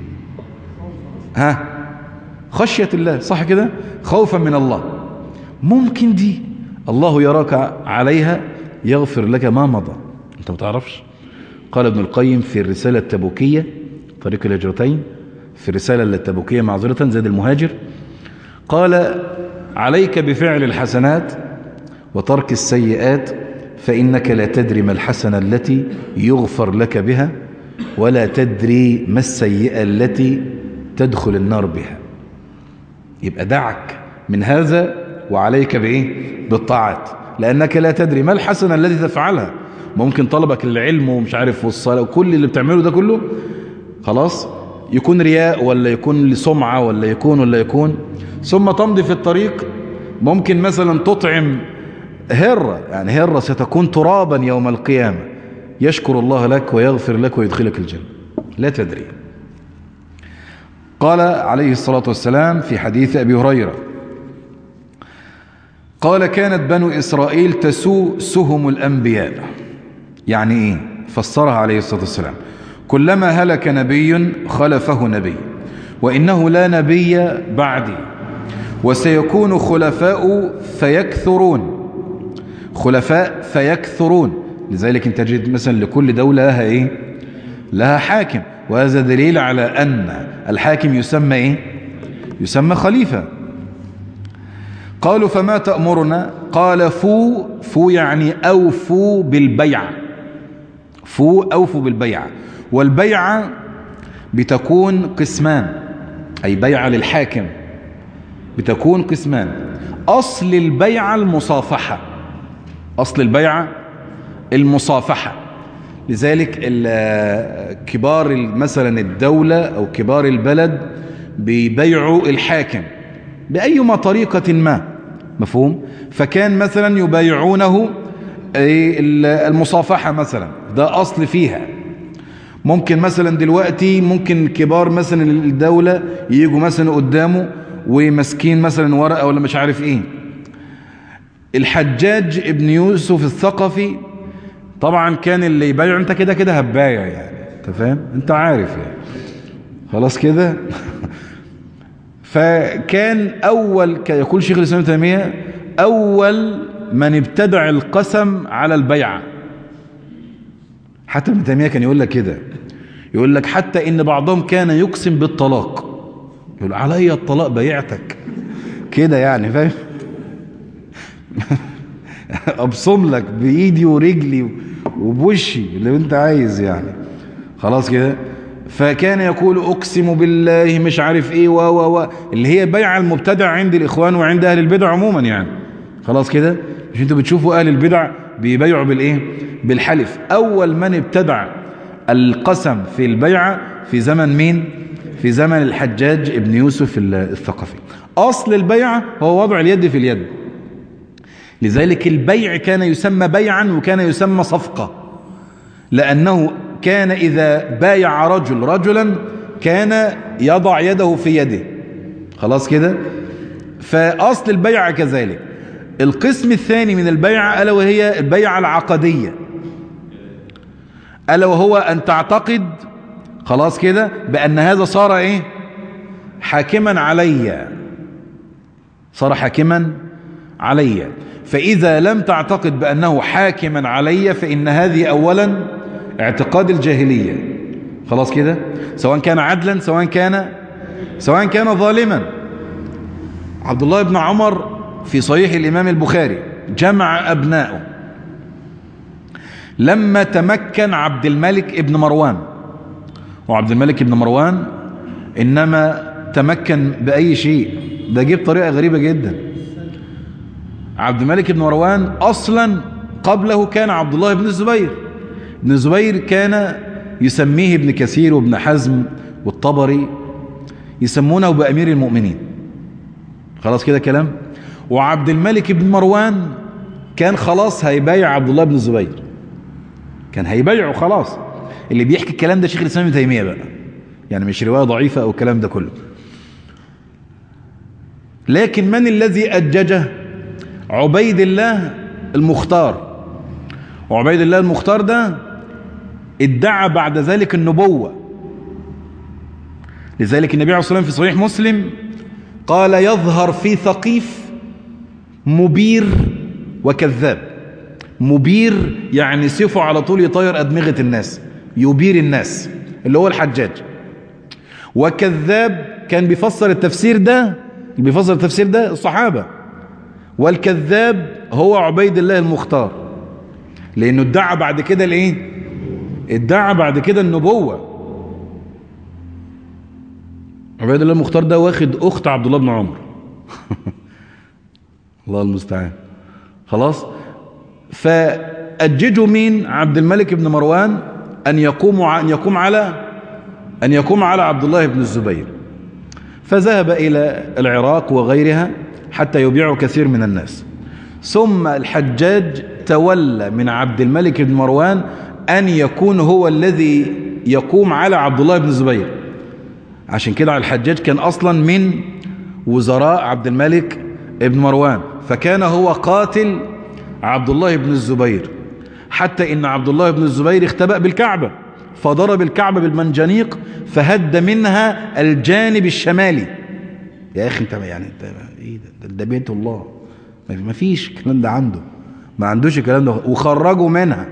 Speaker 1: ها خشية الله صح كده خوفا من الله ممكن دي الله يراك عليها يغفر لك ما مضى انت ما تعرفش قال ابن القيم في الرسالة التبوكية طريق الهجرتين في الرسالة التبوكية معذرة زاد المهاجر قال عليك بفعل الحسنات وترك السيئات فإنك لا تدري ما الحسنة التي يغفر لك بها ولا تدري ما السيئة التي تدخل النار بها يبقى دعك من هذا وعليك بإيه بالطاعات لأنك لا تدري ما الحسنة التي تفعلها ممكن طلبك للعلم ومش عارف والصلاة وكل اللي بتعمله ده كله خلاص يكون رياء ولا يكون لسمعة ولا يكون ولا يكون ثم تمضي في الطريق ممكن مثلا تطعم هرة يعني هرة ستكون ترابا يوم القيامة يشكر الله لك ويغفر لك ويدخلك الجنة لا تدري قال عليه الصلاة والسلام في حديث أبي هريرة قال كانت بنو إسرائيل تسوء سهم الأنبياء يعني إيه فسرها عليه الصلاة والسلام كلما هلك نبي خلفه نبي وإنه لا نبي بعدي وسيكون خلفاء فيكثرون خلفاء فيكثرون لذلك انت تجد مثلا لكل دولة لها ايه لها حاكم وهذا دليل على ان الحاكم يسمى ايه يسمى خليفة قالوا فما تأمرنا قال فو فو يعني أوفوا بالبيع فو أوفوا بالبيع والبيعة بتكون قسمان أي بيعة للحاكم بتكون قسمان أصل البيعة المصافحة أصل البيعة المصافحة لذلك كبار مثلا الدولة أو كبار البلد بيبيعوا الحاكم بأيما طريقة ما مفهوم فكان مثلا يبايعونه المصافحة مثلا ده أصل فيها ممكن مثلا دلوقتي ممكن كبار مثلا الدولة يجوا مثلا قدامه ومسكين مثلا ورقة ولا مش عارف ايه الحجاج ابن يوسف الثقفي طبعا كان اللي يبايع انت كده كده هبايع يعني انت فاهم انت عارف يعني خلاص كده فكان اول يقول شيخ الاسلام تيميه اول من ابتدع القسم على البيعه حتى ابن تيميه كان يقول لك كده يقول لك حتى ان بعضهم كان يقسم بالطلاق يقول علي الطلاق بيعتك كده يعني فاهم ابصم لك بايدي ورجلي وبوشي اللي انت عايز يعني خلاص كده فكان يقول اقسم بالله مش عارف ايه و و و اللي هي بيع المبتدع عند الاخوان وعند اهل البدع عموما يعني خلاص كده مش انتوا بتشوفوا اهل البدع بيبيعوا بالايه بالحلف اول من ابتدع القسم في البيعه في زمن مين في زمن الحجاج ابن يوسف الثقفي اصل البيعه هو وضع اليد في اليد لذلك البيع كان يسمى بيعا وكان يسمى صفقة لأنه كان إذا بايع رجل رجلا كان يضع يده في يده خلاص كده فأصل البيع كذلك القسم الثاني من البيعة ألا وهي البيعة العقدية ألا وهو أن تعتقد خلاص كده بأن هذا صار إيه حاكما علي صار حاكما علي فإذا لم تعتقد بأنه حاكما علي فإن هذه أولا اعتقاد الجاهلية خلاص كده سواء كان عدلا سواء كان سواء كان ظالما عبد الله بن عمر في صحيح الإمام البخاري جمع أبنائه لما تمكن عبد الملك ابن مروان وعبد الملك ابن مروان إنما تمكن بأي شيء ده جيب طريقة غريبة جدا عبد الملك بن مروان أصلا قبله كان عبد الله بن الزبير ابن الزبير كان يسميه ابن كثير وابن حزم والطبري يسمونه بأمير المؤمنين خلاص كده كلام وعبد الملك بن مروان كان خلاص هيبايع عبد الله بن الزبير كان هيبايعه خلاص اللي بيحكي الكلام ده شيخ الإسلام ابن تيمية بقى يعني مش رواية ضعيفة أو الكلام ده كله لكن من الذي أججه عبيد الله المختار وعبيد الله المختار ده ادعى بعد ذلك النبوة لذلك النبي عليه الصلاة والسلام في صحيح مسلم قال يظهر في ثقيف مبير وكذاب مبير يعني سيفه على طول يطير أدمغة الناس يبير الناس اللي هو الحجاج وكذاب كان بيفسر التفسير ده اللي بيفسر التفسير ده الصحابة والكذاب هو عبيد الله المختار لأنه ادعى بعد كده الايه ادعى بعد كده النبوة عبيد الله المختار ده واخد أخت عبد الله بن عمر الله المستعان خلاص فأججوا مين عبد الملك بن مروان أن يقوم أن يقوم على أن يقوم على عبد الله بن الزبير فذهب إلى العراق وغيرها حتى يبيعوا كثير من الناس ثم الحجاج تولى من عبد الملك بن مروان أن يكون هو الذي يقوم على عبد الله بن الزبير عشان كده الحجاج كان أصلا من وزراء عبد الملك بن مروان فكان هو قاتل عبد الله بن الزبير حتى إن عبد الله بن الزبير اختبأ بالكعبة فضرب الكعبة بالمنجنيق فهد منها الجانب الشمالي يا أخي انت يعني انت ايه ده, ده بيت الله ما فيش الكلام ده عنده ما عندوش الكلام ده وخرجوا منها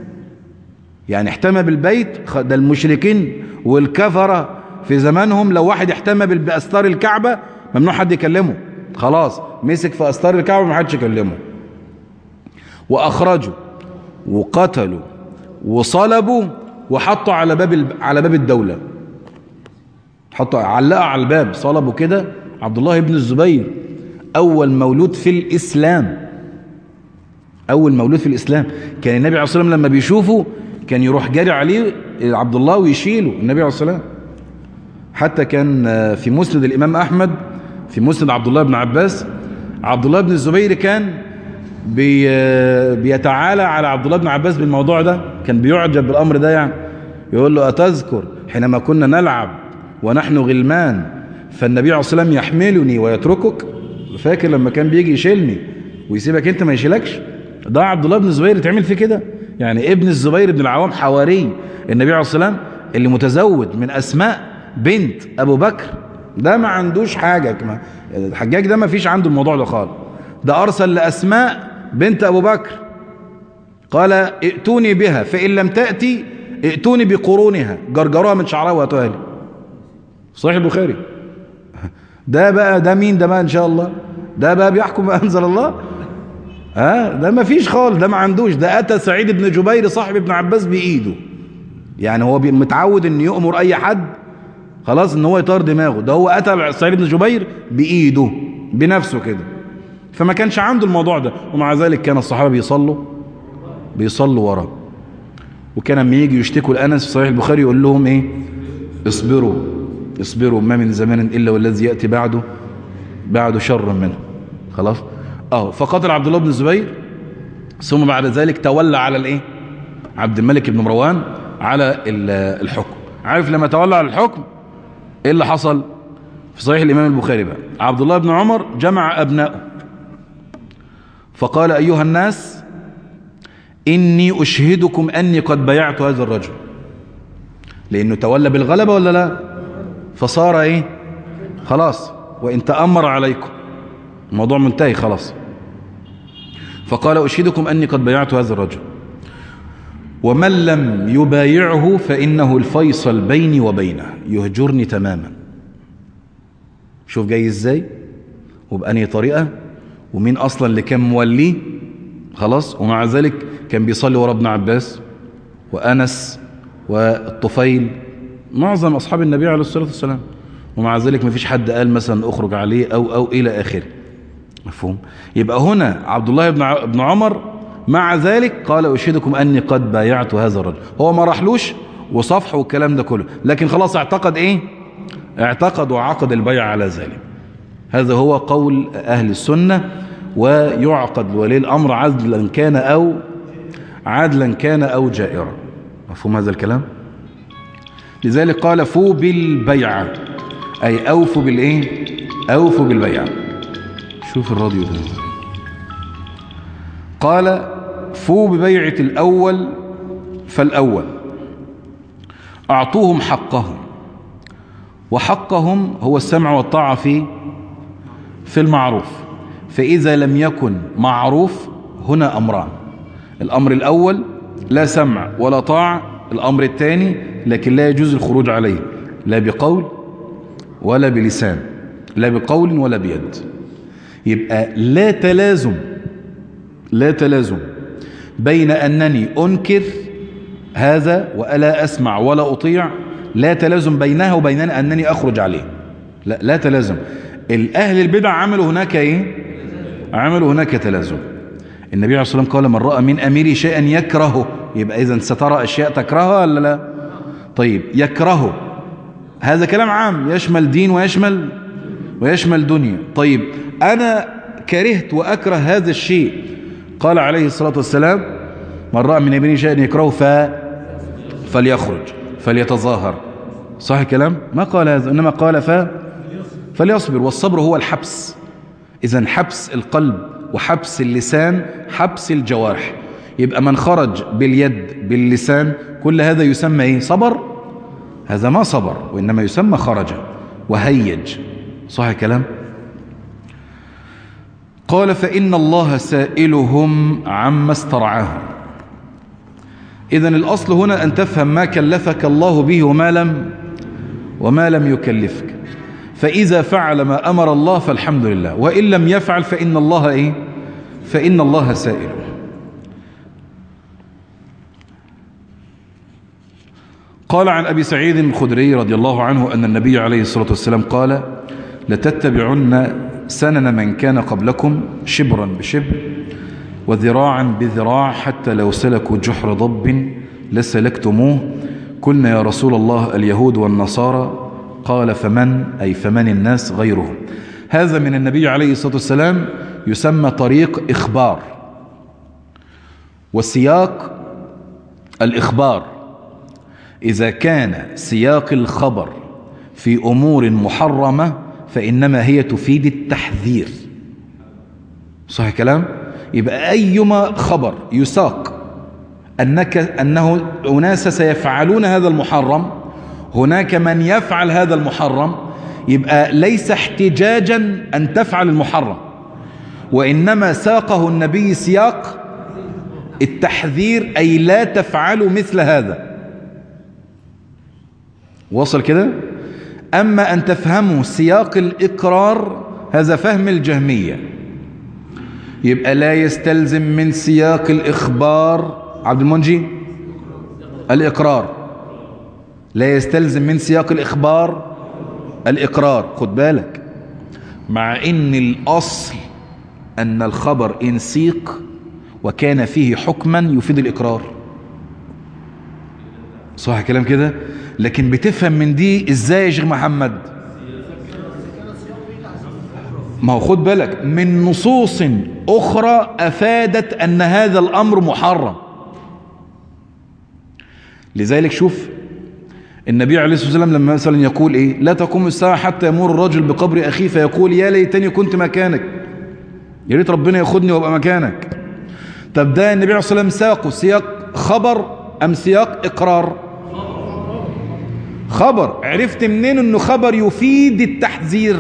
Speaker 1: يعني احتمى بالبيت ده المشركين والكفرة في زمانهم لو واحد احتمى بأستار الكعبة ممنوع حد يكلمه خلاص مسك في أستار الكعبة ما حدش يكلمه وأخرجوا وقتلوا وصلبوا وحطوا على باب على باب الدولة حطوا علقوا على الباب صلبوا كده عبد الله بن الزبير أول مولود في الإسلام أول مولود في الإسلام كان النبي عليه الصلاة والسلام لما بيشوفه كان يروح جاري عليه عبد الله ويشيله النبي عليه الصلاة والسلام حتى كان في مسند الإمام أحمد في مسند عبد الله بن عباس عبد الله بن الزبير كان بي بيتعالى على عبد الله بن عباس بالموضوع ده كان بيعجب بالأمر ده يعني يقول له أتذكر حينما كنا نلعب ونحن غلمان فالنبي عليه الصلاة والسلام يحملني ويتركك فاكر لما كان بيجي يشيلني ويسيبك انت ما يشيلكش ده عبد الله بن الزبير اتعمل فيه كده يعني ابن الزبير بن العوام حواري النبي عليه الصلاة والسلام اللي متزوج من أسماء بنت أبو بكر ده ما عندوش حاجة كما الحجاج ده ما فيش عنده الموضوع ده خالص ده أرسل لأسماء بنت أبو بكر قال ائتوني بها فإن لم تأتي ائتوني بقرونها جرجروها من شعرها واتوها لي صحيح البخاري ده بقى ده مين ده بقى ان شاء الله ده بقى بيحكم بأنزل الله ها ده ما فيش خالص ده ما عندوش ده أتى سعيد بن جبير صاحب ابن عباس بإيده يعني هو متعود ان يؤمر اي حد خلاص ان هو يطار دماغه ده هو أتى سعيد بن جبير بإيده بنفسه كده فما كانش عنده الموضوع ده ومع ذلك كان الصحابة بيصلوا بيصلوا وراه وكان لما يجي يشتكوا لأنس في صحيح البخاري يقول لهم ايه اصبروا اصبروا ما من زمان إلا والذي يأتي بعده بعده شر منه خلاص اه فقتل عبد الله بن الزبير ثم بعد ذلك تولى على الايه عبد الملك بن مروان على الحكم عارف لما تولى على الحكم ايه اللي حصل في صحيح الامام البخاري بقى عبد الله بن عمر جمع ابنائه فقال أيها الناس إني أشهدكم أني قد بيعت هذا الرجل لأنه تولى بالغلبة ولا لا فصار إيه خلاص وإن تأمر عليكم الموضوع منتهي خلاص فقال أشهدكم أني قد بيعت هذا الرجل ومن لم يبايعه فإنه الفيصل بيني وبينه يهجرني تماما شوف جاي ازاي وبأني طريقة ومين أصلا اللي كان موليه خلاص ومع ذلك كان بيصلي ورا ابن عباس وأنس والطفيل معظم أصحاب النبي عليه الصلاة والسلام ومع ذلك ما فيش حد قال مثلا اخرج عليه أو أو إلى آخره مفهوم يبقى هنا عبد الله بن بن عمر مع ذلك قال أشهدكم أني قد بايعت هذا الرجل هو ما راحلوش وصفح والكلام ده كله لكن خلاص اعتقد ايه اعتقد وعقد البيع على ذلك هذا هو قول أهل السنة ويعقد ولي الأمر عدلا كان أو عدلا كان أو جائرا مفهوم هذا الكلام لذلك قال فو بالبيعة أي أوفوا بالإيه أوفوا بالبيعة شوف الراديو ده قال فو ببيعة الأول فالأول أعطوهم حقهم وحقهم هو السمع والطاعة في في المعروف فإذا لم يكن معروف هنا أمران الأمر الأول لا سمع ولا طاعة الأمر الثاني لكن لا يجوز الخروج عليه لا بقول ولا بلسان لا بقول ولا بيد يبقى لا تلازم لا تلازم بين أنني أنكر هذا وألا أسمع ولا أطيع لا تلازم بينها وبين أنني أخرج عليه لا, لا تلازم الأهل البدع عملوا هناك إيه عملوا هناك تلازم النبي عليه الصلاة والسلام قال من رأى من أميري شيئا يكرهه يبقى إذا سترى أشياء تكرهها ولا لا طيب يكرهه هذا كلام عام يشمل دين ويشمل ويشمل دنيا طيب أنا كرهت وأكره هذا الشيء قال عليه الصلاة والسلام من رأى من أميري شيئا يكرهه ف... فليخرج فليتظاهر صح الكلام ما قال هذا إنما قال ف... فليصبر والصبر هو الحبس إذا حبس القلب وحبس اللسان حبس الجوارح يبقى من خرج باليد باللسان كل هذا يسمى ايه صبر هذا ما صبر وإنما يسمى خرج وهيج صح الكلام قال فإن الله سائلهم عما استرعاهم إذا الأصل هنا أن تفهم ما كلفك الله به وما لم وما لم يكلفك فإذا فعل ما أمر الله فالحمد لله وإن لم يفعل فإن الله إيه فإن الله سائل قال عن أبي سعيد الخدري رضي الله عنه أن النبي عليه الصلاة والسلام قال لتتبعن سنن من كان قبلكم شبرا بشبر وذراعا بذراع حتى لو سلكوا جحر ضب لسلكتموه قلنا يا رسول الله اليهود والنصارى قال فمن أي فمن الناس غيرهم هذا من النبي عليه الصلاة والسلام يسمى طريق إخبار وسياق الإخبار إذا كان سياق الخبر في أمور محرمة فإنما هي تفيد التحذير صحيح كلام يبقى أيما خبر يساق أنك أنه أناس سيفعلون هذا المحرم هناك من يفعل هذا المحرم يبقى ليس احتجاجا أن تفعل المحرم وإنما ساقه النبي سياق التحذير أي لا تفعلوا مثل هذا وصل كده أما أن تفهموا سياق الإقرار هذا فهم الجهمية يبقى لا يستلزم من سياق الإخبار عبد المنجي الإقرار لا يستلزم من سياق الإخبار الإقرار خد بالك مع إن الأصل أن الخبر إن سيق وكان فيه حكما يفيد الإقرار صح كلام كده لكن بتفهم من دي إزاي يا شيخ محمد ما هو خد بالك من نصوص أخرى أفادت أن هذا الأمر محرم لذلك شوف النبي عليه الصلاة والسلام لما مثلا يقول إيه لا تقوم الساعة حتى يمر الرجل بقبر أخيه فيقول يا ليتني كنت مكانك يا ريت ربنا ياخدني وابقى مكانك طب ده النبي عليه الصلاة والسلام ساقه سياق خبر أم سياق إقرار خبر عرفت منين انه خبر يفيد التحذير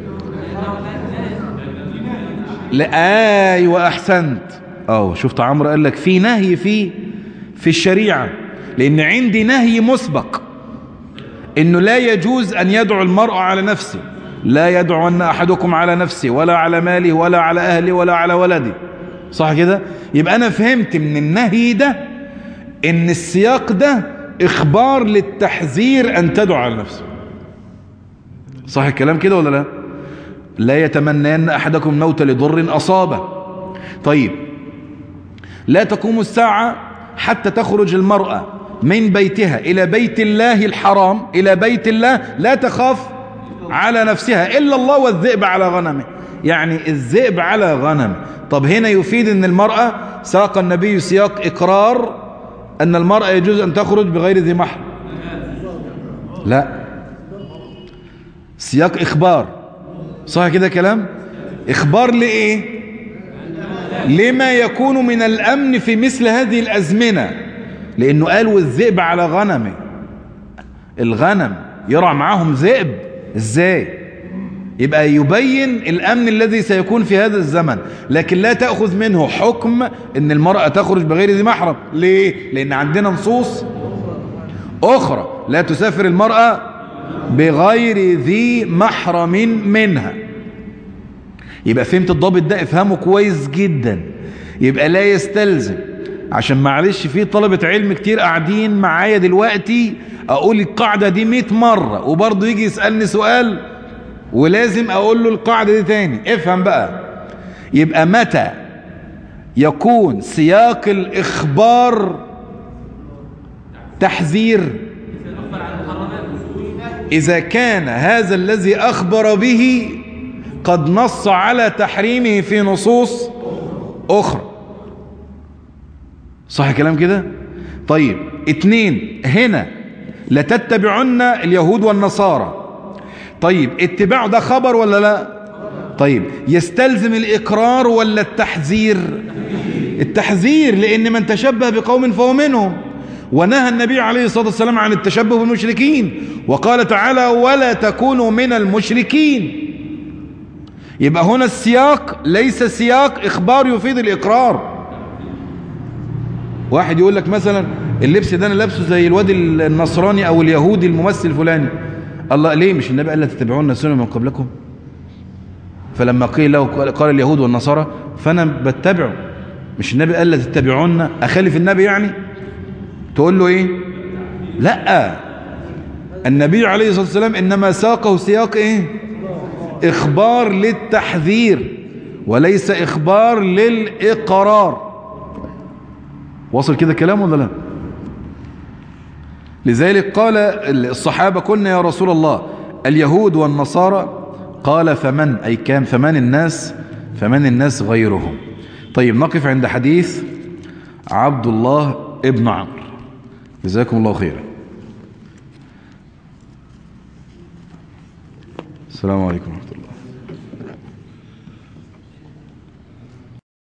Speaker 1: لا ايوه احسنت اه شفت عمرو قال لك في نهي في في الشريعه لان عندي نهي مسبق انه لا يجوز ان يدعو المرء على نفسه لا يدعون احدكم على نفسه ولا على ماله ولا على اهله ولا على ولده صح كده يبقى انا فهمت من النهي ده ان السياق ده اخبار للتحذير ان تدعو على نفسه صح الكلام كده ولا لا لا يتمنين احدكم موت لضر اصابه طيب لا تقوم الساعة حتى تخرج المرأة من بيتها إلى بيت الله الحرام إلى بيت الله لا تخاف على نفسها إلا الله والذئب على غنمه يعني الذئب على غنم طب هنا يفيد أن المرأة ساق النبي سياق إقرار أن المرأة يجوز أن تخرج بغير ذي محرم لا سياق إخبار صح كده كلام إخبار لإيه لما يكون من الأمن في مثل هذه الأزمنة لأنه قال والذئب على غنمه الغنم يرعى معاهم ذئب ازاي يبقى يبين الأمن الذي سيكون في هذا الزمن لكن لا تأخذ منه حكم ان المرأة تخرج بغير ذي محرم ليه لأن عندنا نصوص أخرى لا تسافر المرأة بغير ذي محرم منها يبقى فهمت الضابط ده افهمه كويس جدا يبقى لا يستلزم عشان معلش في طلبة علم كتير قاعدين معايا دلوقتي اقول القاعدة دي 100 مرة وبرضه يجي يسألني سؤال ولازم اقول له القاعدة دي تاني افهم بقى يبقى متى يكون سياق الاخبار تحذير اذا كان هذا الذي اخبر به قد نص على تحريمه في نصوص أخرى صح كلام كده طيب اتنين هنا لتتبعن اليهود والنصارى طيب اتباع ده خبر ولا لا طيب يستلزم الإقرار ولا التحذير التحذير لأن من تشبه بقوم فهو منهم ونهى النبي عليه الصلاة والسلام عن التشبه بالمشركين وقال تعالى ولا تكونوا من المشركين يبقى هنا السياق ليس سياق إخبار يفيد الإقرار واحد يقول لك مثلا اللبس ده أنا لابسه زي الواد النصراني أو اليهودي الممثل الفلاني الله ليه مش النبي قال لا تتبعون السنة من قبلكم فلما قيل له قال اليهود والنصارى فأنا بتبعه مش النبي قال لا تتبعون أخالف النبي يعني تقول له إيه لا النبي عليه الصلاة والسلام إنما ساقه سياق إيه إخبار للتحذير وليس إخبار للإقرار وصل كده كلام ولا لا لذلك قال الصحابة كنا يا رسول الله اليهود والنصارى قال فمن أي كان فمن الناس فمن الناس غيرهم طيب نقف عند حديث عبد الله ابن عمرو جزاكم الله خيرا السلام عليكم ورحمة الله